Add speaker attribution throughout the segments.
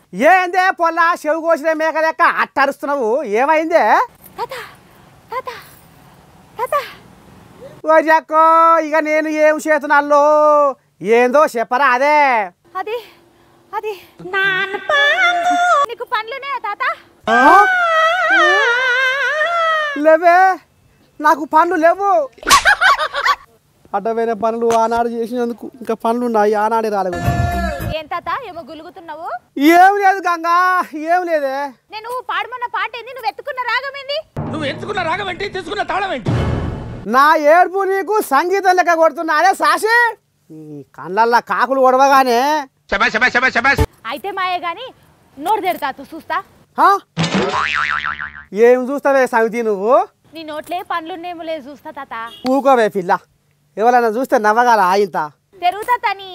Speaker 1: ఏందే పొల్ల చెవు కోసిన మేక లెక్క అట్టరుస్తున్నావు ఏమైందే
Speaker 2: తాత తాత తాత
Speaker 1: ఓజక్కో ఇక నేను ఏం చేతున్నాల్లో ఏందో చెప్పరా అదే
Speaker 2: అది అది నీకు పండ్లునే తాత
Speaker 1: లేవే నాకు పనులు లేవు అడ్డమైన పనులు ఆనాడు చేసినందుకు ఇంకా పనులు ఉన్నాయి ఆనాడే రాలేవు
Speaker 2: ఏం తాత ఏమో గులుగుతున్నావు
Speaker 1: ఏం లేదు గంగా ఏం లేదే
Speaker 2: నేను పాడమన్న పాట ఏంది నువ్వు ఎత్తుకున్న రాగం ఏంది
Speaker 3: నువ్వు ఎంచుకున్న రాగం ఏంటి తీసుకున్న తాళం ఏంటి
Speaker 1: నా ఏడుపు నీకు సంగీతం లెక్క కొడుతున్నా అదే సాసి నీ కళ్ళల్లో కాకులు ఒడవగానే
Speaker 3: శబాష్ శబాష్ శబాష్ శబాష్
Speaker 2: అయితే మాయే గాని నోరు తెరు తాత చూస్తా
Speaker 1: హా? ఏం చూస్తావే సమితి నువ్వు
Speaker 2: నీ నోట్లే పండ్లున్నేమో లేదు చూస్తా తాత
Speaker 1: ఊకోవే పిల్ల ఎవరైనా చూస్తే నవ్వగల ఆయింత
Speaker 2: తెరుగు తాత నీ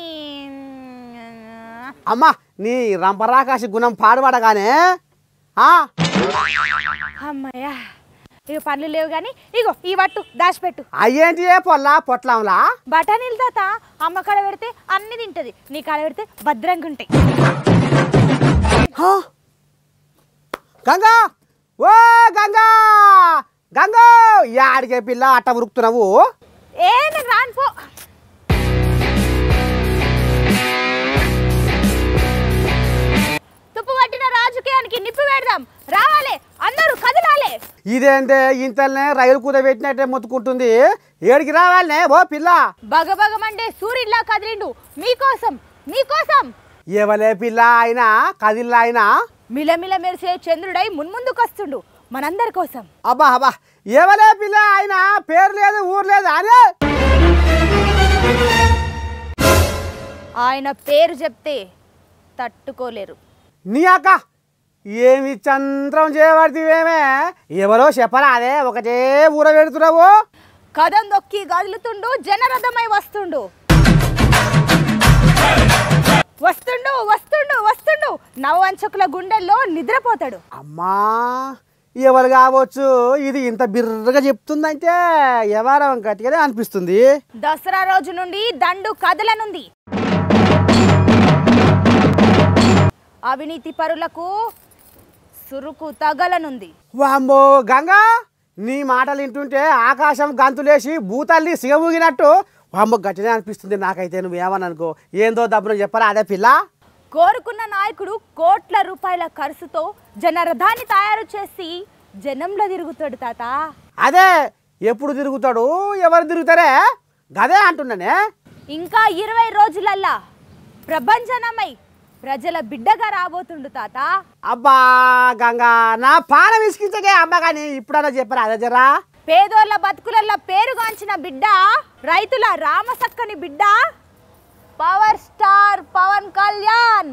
Speaker 1: అమ్మా నీ రంపరాకాశి గుణం పాడుపడగానే ఆ?
Speaker 2: అమ్మయ్యా ఇక పండ్లు లేవు కానీ ఇగో ఈ వట్టు దాచిపెట్టు
Speaker 1: అయ్యేంటి ఏ పొల్ల పొట్లంలా
Speaker 2: బఠానీలు తాత అమ్మ కాడ పెడితే అన్ని తింటది నీ కాడ పెడితే భద్రంగా ఉంటాయి
Speaker 1: హా? గంగా ఓ గంగా గంగో యాడికే పిల్ల అట్ట ఉరుకుతున్నావు
Speaker 2: ఏ నేను రాను పో తుప్పు పట్టిన రాజకీయానికి నిప్పు పెడదాం రావాలి అందరూ కదలాలి
Speaker 1: ఇదేంటే ఇంతల్నే రైలు కూద పెట్టినట్టే మొత్తుకుంటుంది ఏడికి రావాలనే ఓ పిల్ల
Speaker 2: బగబగమండే సూర్యుడిలా కదిలిండు మీకోసం మీకోసం
Speaker 1: ఎవలే పిల్ల అయినా కదిల్లా అయినా
Speaker 2: మిలమిల మెరిసే చంద్రుడై మున్ముందుకొస్తుండు మనందరి కోసం
Speaker 1: అబ్బా అబ్బా ఎవలే పిల్ల అయినా పేరు లేదు ఊరు లేదు అనే
Speaker 2: ఆయన పేరు చెప్తే తట్టుకోలేరు
Speaker 1: నీ అక్క ఏమి చంద్రం చేయబడితేవేమే ఎవరో చెప్పరా అదే ఒకటే ఊర పెడుతున్నావు
Speaker 2: కదం దొక్కి గదులుతుండు జనరథమై వస్తుండు వస్తుండు వస్తుండు వస్తుండు నవవంచకుల గుండెల్లో నిద్రపోతాడు
Speaker 1: అమ్మా ఎవరు కావచ్చు ఇది ఇంత బిర్రగా చెప్తుందంటే ఎవరం గట్టిగానే అనిపిస్తుంది
Speaker 2: దసరా రోజు నుండి దండు కదలనుంది అవినీతి పరులకు సురుకు తగలనుంది
Speaker 1: వామ్మో గంగా నీ మాటలు వింటుంటే ఆకాశం గంతులేసి భూతల్లి సిగమూగినట్టు వామ్మో గట్టినే అనిపిస్తుంది నాకైతే నువ్వు ఏమని అనుకో ఏందో దబ్బున చెప్పరా అదే పిల్ల
Speaker 2: కోరుకున్న నాయకుడు కోట్ల రూపాయల ఖర్చుతో జనరథాన్ని తయారు చేసి జనంలో తిరుగుతాడు తాత
Speaker 1: అదే ఎప్పుడు తిరుగుతాడు ఎవరు తిరుగుతారే గదే అంటున్నానే
Speaker 2: ఇంకా ఇరవై రోజులల్లా ప్రభంజనమై ప్రజల బిడ్డగా రాబోతుండు తాత
Speaker 1: అబ్బా గంగా నా పానం విసికించగే అమ్మ కానీ ఇప్పుడన్నా చెప్పరా అదే జరా
Speaker 2: పేదోళ్ళ బతుకులల్లో పేరుగాంచిన బిడ్డ రైతుల రామసక్కని బిడ్డ పవర్ స్టార్ పవన్ కళ్యాణ్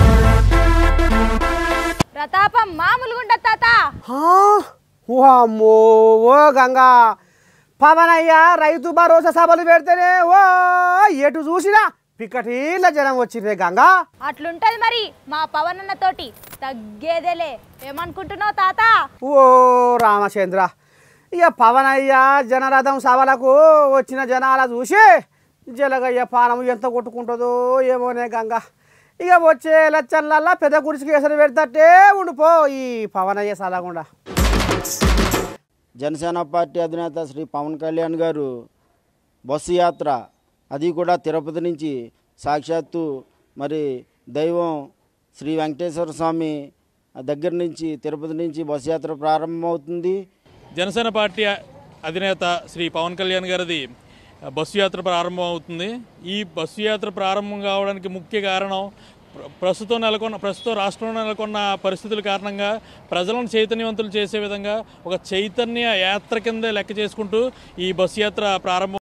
Speaker 2: ప్రతాపం మామూలుగుండ తాత
Speaker 1: హా? వామ్మో ఓ గంగా పవనయ్య రైతు భరోసా సభలు పెడితేనే ఓ ఎటు చూసినా పిక్కటీల జనం వచ్చిందే గంగా
Speaker 2: అట్లుంటది మరి మా పవన్ అన్న తోటి తగ్గేదేలే ఏమనుకుంటున్నావు తాత
Speaker 1: ఓ రామచంద్ర ఇక పవనయ్య జనరథం సభలకు వచ్చిన జనాల చూసి జలగయ్య పానం ఎంత కొట్టుకుంటుందో ఏమోనే గంగ ఇక వచ్చే లచ్చన్లల్లా పెద్ద గుడిసికి ఎసరు పెడతట్టే ఉండిపో ఈ పవనయ్య సలగుండా
Speaker 4: జనసేన పార్టీ అధినేత శ్రీ పవన్ కళ్యాణ్ గారు బస్సు యాత్ర అది కూడా తిరుపతి నుంచి సాక్షాత్తు మరి దైవం శ్రీ వెంకటేశ్వర స్వామి దగ్గర నుంచి తిరుపతి నుంచి బస్సు యాత్ర ప్రారంభమవుతుంది
Speaker 5: జనసేన పార్టీ అధినేత శ్రీ పవన్ కళ్యాణ్ గారిది బస్సు యాత్ర ప్రారంభం అవుతుంది ఈ బస్సు యాత్ర ప్రారంభం కావడానికి ముఖ్య కారణం ప్ర- ప్రస్తుతం నెలకొన్న ప్రస్తుతం రాష్ట్రంలో నెలకొన్న పరిస్థితుల కారణంగా ప్రజలను చైతన్యవంతులు చేసే విధంగా ఒక చైతన్య యాత్ర కింద లెక్క చేసుకుంటూ ఈ బస్సు యాత్ర ప్రారంభం